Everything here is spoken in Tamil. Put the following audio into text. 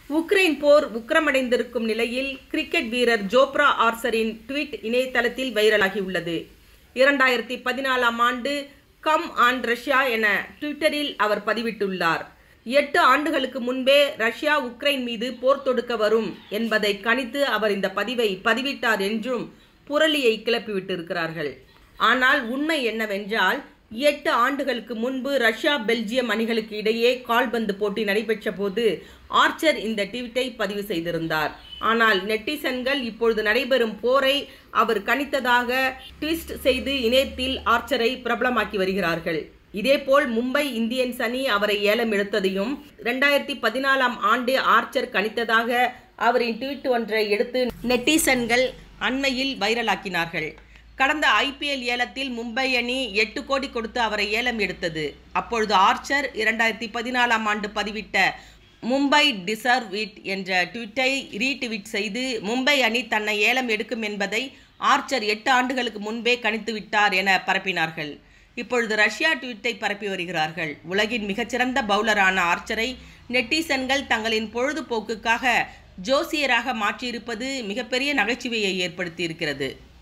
உக்ரைன் போர் உக்கிரமடைந்திருக்கும் நிலையில் கிரிக்கெட் வீரர் ஜோப்ரா ஆர்சரின் ட்வீட் இணையதளத்தில் வைரலாகியுள்ளது இரண்டாயிரத்தி பதினாலாம் ஆண்டு கம் ஆன் ரஷ்யா என ட்விட்டரில் அவர் பதிவிட்டுள்ளார் எட்டு ஆண்டுகளுக்கு முன்பே ரஷ்யா உக்ரைன் மீது போர் தொடுக்க வரும் என்பதை கணித்து அவர் இந்த பதிவை பதிவிட்டார் என்றும் புரளியை கிளப்பிவிட்டிருக்கிறார்கள் ஆனால் உண்மை என்னவென்றால் எட்டு ஆண்டுகளுக்கு முன்பு ரஷ்யா பெல்ஜியம் அணிகளுக்கு இடையே கால்பந்து போட்டி நடைபெற்ற போது ஆர்ச்சர் இந்த ட்வீட்டை பதிவு செய்திருந்தார் ஆனால் நெட்டிசன்கள் இப்பொழுது நடைபெறும் போரை அவர் கணித்ததாக ட்விஸ்ட் செய்து இணையத்தில் ஆர்ச்சரை பிரபலமாக்கி வருகிறார்கள் இதேபோல் மும்பை இந்தியன்ஸ் அணி அவரை ஏலம் எடுத்ததையும் இரண்டாயிரத்தி பதினாலாம் ஆண்டு ஆர்ச்சர் கணித்ததாக அவரின் ட்வீட் ஒன்றை எடுத்து நெட்டிசன்கள் அண்மையில் வைரலாக்கினார்கள் கடந்த ஐபிஎல் ஏலத்தில் மும்பை அணி எட்டு கோடி கொடுத்து அவரை ஏலம் எடுத்தது அப்பொழுது ஆர்ச்சர் இரண்டாயிரத்தி பதினாலாம் ஆண்டு பதிவிட்ட மும்பை டிசர்வ் இட் என்ற ட்வீட்டை ரீட்வீட் செய்து மும்பை அணி தன்னை ஏலம் எடுக்கும் என்பதை ஆர்ச்சர் எட்டு ஆண்டுகளுக்கு முன்பே கணித்து விட்டார் என பரப்பினார்கள் இப்பொழுது ரஷ்யா ட்வீட்டை பரப்பி வருகிறார்கள் உலகின் மிகச்சிறந்த பவுலரான ஆர்ச்சரை நெட்டிசன்கள் தங்களின் பொழுதுபோக்குக்காக ஜோசியராக மாற்றியிருப்பது மிகப்பெரிய நகைச்சுவையை ஏற்படுத்தியிருக்கிறது